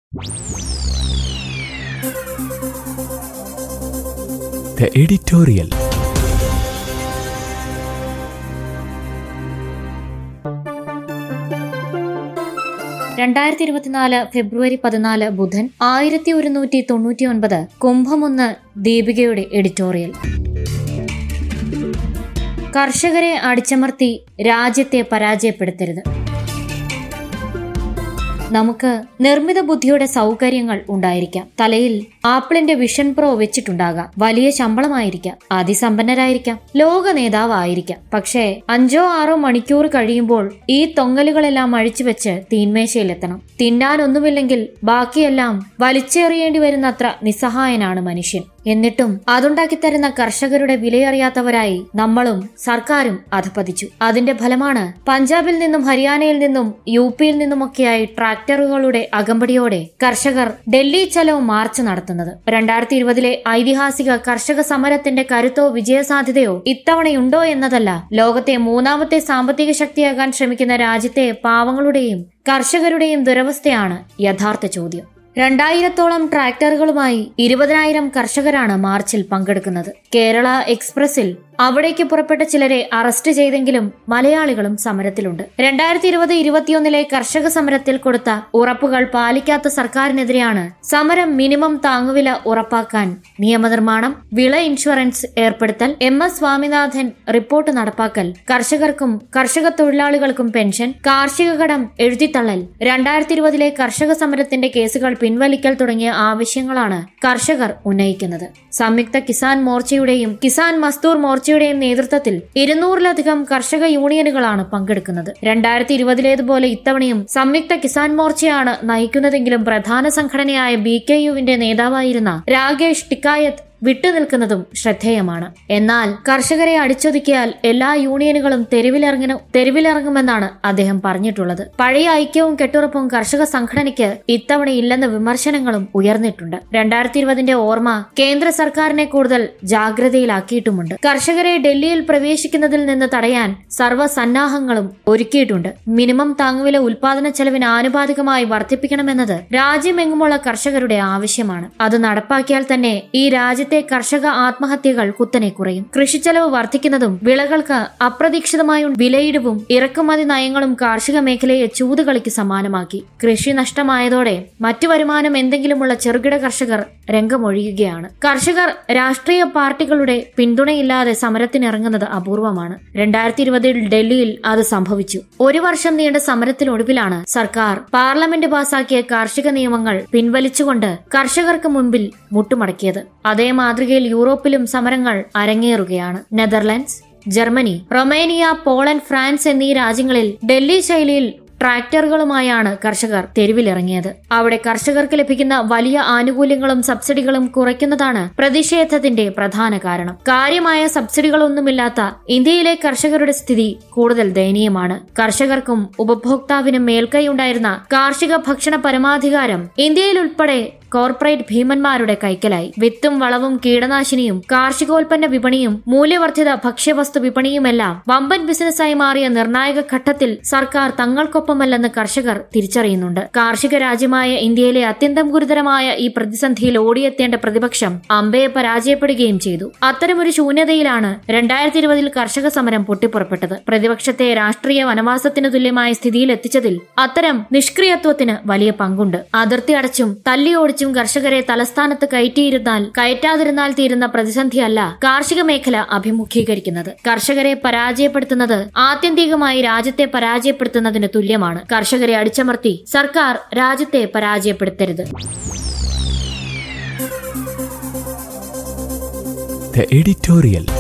The editorial. രണ്ടായിരത്തി ഇരുപത്തിനാല് ഫെബ്രുവരി പതിനാല് ബുധൻ ആയിരത്തി ഒരുന്നൂറ്റി തൊണ്ണൂറ്റി ഒൻപത് കുംഭമൊന്ന് ദീപികയുടെ എഡിറ്റോറിയൽ കർഷകരെ അടിച്ചമർത്തി രാജ്യത്തെ പരാജയപ്പെടുത്തരുത് നമുക്ക് നിർമ്മിത ബുദ്ധിയുടെ സൗകര്യങ്ങൾ ഉണ്ടായിരിക്കാം തലയിൽ ആപ്പിളിന്റെ വിഷൻ പ്രോ വെച്ചിട്ടുണ്ടാകാം വലിയ ശമ്പളമായിരിക്കാം അതിസമ്പന്നരായിരിക്കാം ലോക നേതാവായിരിക്കാം പക്ഷേ അഞ്ചോ ആറോ മണിക്കൂർ കഴിയുമ്പോൾ ഈ തൊങ്ങലുകളെല്ലാം അഴിച്ചുവെച്ച് തീന്മേശയിലെത്തണം തിന്നാനൊന്നുമില്ലെങ്കിൽ ബാക്കിയെല്ലാം വലിച്ചെറിയേണ്ടി വരുന്നത്ര നിസ്സഹായനാണ് മനുഷ്യൻ എന്നിട്ടും അതുണ്ടാക്കി തരുന്ന കർഷകരുടെ വിലയറിയാത്തവരായി നമ്മളും സർക്കാരും അധപതിച്ചു അതിന്റെ ഫലമാണ് പഞ്ചാബിൽ നിന്നും ഹരിയാനയിൽ നിന്നും യു പിയിൽ നിന്നുമൊക്കെയായി ട്രാക്ടറുകളുടെ അകമ്പടിയോടെ കർഷകർ ഡൽഹി ചലോ മാർച്ച് നടത്തുന്നത് രണ്ടായിരത്തി ഇരുപതിലെ ഐതിഹാസിക കർഷക സമരത്തിന്റെ കരുത്തോ വിജയസാധ്യതയോ ഇത്തവണയുണ്ടോ എന്നതല്ല ലോകത്തെ മൂന്നാമത്തെ സാമ്പത്തിക ശക്തിയാകാൻ ശ്രമിക്കുന്ന രാജ്യത്തെ പാവങ്ങളുടെയും കർഷകരുടെയും ദുരവസ്ഥയാണ് യഥാർത്ഥ ചോദ്യം രണ്ടായിരത്തോളം ട്രാക്ടറുകളുമായി ഇരുപതിനായിരം കർഷകരാണ് മാർച്ചിൽ പങ്കെടുക്കുന്നത് കേരള എക്സ്പ്രസിൽ അവിടേക്ക് പുറപ്പെട്ട ചിലരെ അറസ്റ്റ് ചെയ്തെങ്കിലും മലയാളികളും സമരത്തിലുണ്ട് രണ്ടായിരത്തി ഇരുപത് ഇരുപത്തിയൊന്നിലെ കർഷക സമരത്തിൽ കൊടുത്ത ഉറപ്പുകൾ പാലിക്കാത്ത സർക്കാരിനെതിരെയാണ് സമരം മിനിമം താങ്ങുവില ഉറപ്പാക്കാൻ നിയമനിർമ്മാണം വിള ഇൻഷുറൻസ് ഏർപ്പെടുത്തൽ എം എസ് സ്വാമിനാഥൻ റിപ്പോർട്ട് നടപ്പാക്കൽ കർഷകർക്കും കർഷക തൊഴിലാളികൾക്കും പെൻഷൻ കാർഷിക കടം എഴുതിത്തള്ളൽ രണ്ടായിരത്തി ഇരുപതിലെ കർഷക സമരത്തിന്റെ കേസുകൾ പിൻവലിക്കൽ തുടങ്ങിയ ആവശ്യങ്ങളാണ് കർഷകർ ഉന്നയിക്കുന്നത് സംയുക്ത കിസാൻ മോർച്ചയുടെയും കിസാൻ മസ്ദൂർ മോർച്ചയുടെയും നേതൃത്വത്തിൽ ഇരുന്നൂറിലധികം കർഷക യൂണിയനുകളാണ് പങ്കെടുക്കുന്നത് രണ്ടായിരത്തി ഇരുപതിലേതുപോലെ ഇത്തവണയും സംയുക്ത കിസാൻ മോർച്ചയാണ് നയിക്കുന്നതെങ്കിലും പ്രധാന സംഘടനയായ ബി കെ യുവിന്റെ നേതാവായിരുന്ന രാകേഷ് ടിക്കായത്ത് വിട്ടുനിൽക്കുന്നതും ശ്രദ്ധേയമാണ് എന്നാൽ കർഷകരെ അടിച്ചൊതുക്കിയാൽ എല്ലാ യൂണിയനുകളും തെരുവിലിറങ്ങും തെരുവിലിറങ്ങുമെന്നാണ് അദ്ദേഹം പറഞ്ഞിട്ടുള്ളത് പഴയ ഐക്യവും കെട്ടുറപ്പും കർഷക സംഘടനയ്ക്ക് ഇത്തവണ ഇല്ലെന്ന വിമർശനങ്ങളും ഉയർന്നിട്ടുണ്ട് രണ്ടായിരത്തി ഇരുപതിന്റെ ഓർമ്മ കേന്ദ്ര സർക്കാരിനെ കൂടുതൽ ജാഗ്രതയിലാക്കിയിട്ടുമുണ്ട് കർഷകരെ ഡൽഹിയിൽ പ്രവേശിക്കുന്നതിൽ നിന്ന് തടയാൻ സർവ്വസന്നാഹങ്ങളും ഒരുക്കിയിട്ടുണ്ട് മിനിമം താങ്ങുവില ഉൽപാദന ചെലവിന് ആനുപാതികമായി വർദ്ധിപ്പിക്കണമെന്നത് രാജ്യമെങ്ങുമുള്ള കർഷകരുടെ ആവശ്യമാണ് അത് നടപ്പാക്കിയാൽ തന്നെ ഈ രാജ്യത്തെ കർഷക ആത്മഹത്യകൾ കുത്തനെ കുറയും കൃഷിച്ചെലവ് വർദ്ധിക്കുന്നതും വിളകൾക്ക് അപ്രതീക്ഷിതമായ വിലയിടിവും ഇറക്കുമതി നയങ്ങളും കാർഷിക മേഖലയെ ചൂതുകളിക്ക് സമാനമാക്കി കൃഷി നഷ്ടമായതോടെ മറ്റു വരുമാനം എന്തെങ്കിലുമുള്ള ചെറുകിട കർഷകർ രംഗമൊഴിയുകയാണ് കർഷകർ രാഷ്ട്രീയ പാർട്ടികളുടെ പിന്തുണയില്ലാതെ സമരത്തിനിറങ്ങുന്നത് അപൂർവമാണ് രണ്ടായിരത്തി ഇരുപതിൽ ഡൽഹിയിൽ അത് സംഭവിച്ചു ഒരു വർഷം നീണ്ട സമരത്തിനൊടുവിലാണ് സർക്കാർ പാർലമെന്റ് പാസാക്കിയ കാർഷിക നിയമങ്ങൾ പിൻവലിച്ചുകൊണ്ട് കർഷകർക്ക് മുൻപിൽ മുട്ടുമടക്കിയത് അതേ മാതൃകയിൽ യൂറോപ്പിലും സമരങ്ങൾ അരങ്ങേറുകയാണ് Netherlands Germany Romania Poland France എന്നീ രാജ്യങ്ങളിൽ ഡൽഹി ശൈലിയിൽ ട്രാക്ടറുകളുമായാണ് കർഷകർ തെരുവിലിറങ്ങിയത് അവിടെ കർഷകർക്ക് ലഭിക്കുന്ന വലിയ ആനുകൂല്യങ്ങളും സബ്സിഡികളും കുറയ്ക്കുന്നതാണ് പ്രതിഷേധത്തിന്റെ പ്രധാന കാരണം കാര്യമായ സബ്സിഡികളൊന്നുമില്ലാത്ത ഇന്ത്യയിലെ കർഷകരുടെ സ്ഥിതി കൂടുതൽ ദയനീയമാണ് കർഷകർക്കും ഉപഭോക്താവിനും മേൽക്കൈയുണ്ടായിരുന്ന കാർഷിക ഭക്ഷണ പരമാധികാരം ഇന്ത്യയിൽ ഉൾപ്പെടെ കോർപ്പറേറ്റ് ഭീമന്മാരുടെ കൈക്കലായി വിത്തും വളവും കീടനാശിനിയും കാർഷികോൽപ്പന്ന വിപണിയും മൂല്യവർദ്ധിത ഭക്ഷ്യവസ്തു വിപണിയുമെല്ലാം വമ്പൻ ബിസിനസ്സായി മാറിയ നിർണായക ഘട്ടത്തിൽ സർക്കാർ തങ്ങൾക്കൊപ്പമല്ലെന്ന് കർഷകർ തിരിച്ചറിയുന്നുണ്ട് കാർഷിക രാജ്യമായ ഇന്ത്യയിലെ അത്യന്തം ഗുരുതരമായ ഈ പ്രതിസന്ധിയിൽ ഓടിയെത്തേണ്ട പ്രതിപക്ഷം അമ്പയെ പരാജയപ്പെടുകയും ചെയ്തു അത്തരമൊരു ശൂന്യതയിലാണ് രണ്ടായിരത്തി ഇരുപതിൽ കർഷക സമരം പൊട്ടിപ്പുറപ്പെട്ടത് പ്രതിപക്ഷത്തെ രാഷ്ട്രീയ വനവാസത്തിന് തുല്യമായ സ്ഥിതിയിൽ എത്തിച്ചതിൽ അത്തരം നിഷ്ക്രിയത്വത്തിന് വലിയ പങ്കുണ്ട് അതിർത്തി അടച്ചും തല്ലിയോടിച്ചും കർഷകരെ തലസ്ഥാനത്ത് കയറ്റിയിരുന്നാൽ കയറ്റാതിരുന്നാൽ തീരുന്ന പ്രതിസന്ധിയല്ല കാർഷിക മേഖല അഭിമുഖീകരിക്കുന്നത് കർഷകരെ പരാജയപ്പെടുത്തുന്നത് ആത്യന്തികമായി രാജ്യത്തെ പരാജയപ്പെടുത്തുന്നതിന് തുല്യമാണ് കർഷകരെ അടിച്ചമർത്തി സർക്കാർ രാജ്യത്തെ പരാജയപ്പെടുത്തരുത് The editorial.